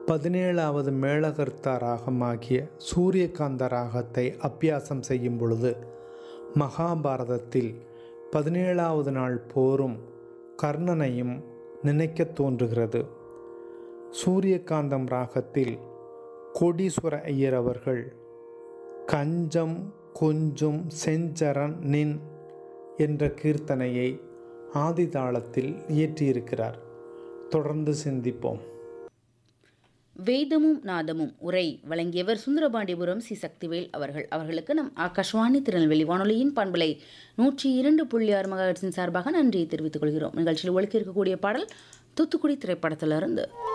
பதினேழாவது மேளகர்த்தா ராகமாகிய சூரியகாந்த ராகத்தை அபியாசம் செய்யும் பொழுது மகாபாரதத்தில் பதினேழாவது நாள் போரும் கர்ணனையும் நினைக்கத் தோன்றுகிறது சூரியகாந்தம் ராகத்தில் கோடீஸ்வர ஐயர் அவர்கள் கஞ்சம் கொஞ்சும் செஞ்சரன் நின் என்ற கீர்த்தனையை ஆதிதாளத்தில் இயற்றியிருக்கிறார் தொடர்ந்து சிந்திப்போம் வேதமும் நாதமும் உரை வழங்கியவர் சுந்தரபாண்டிபுரம் சி சக்திவேல் அவர்கள் அவர்களுக்கு நம் ஆகாஷ்வாணி திருநெல்வேலி வானொலியின் பண்பலை நூற்றி இரண்டு புள்ளி ஆறு மகாட்சின் சார்பாக நன்றியை தெரிவித்துக் கொள்கிறோம் நிகழ்ச்சியில் ஒழுக்கி இருக்கக்கூடிய பாடல் தூத்துக்குடி திரைப்படத்திலிருந்து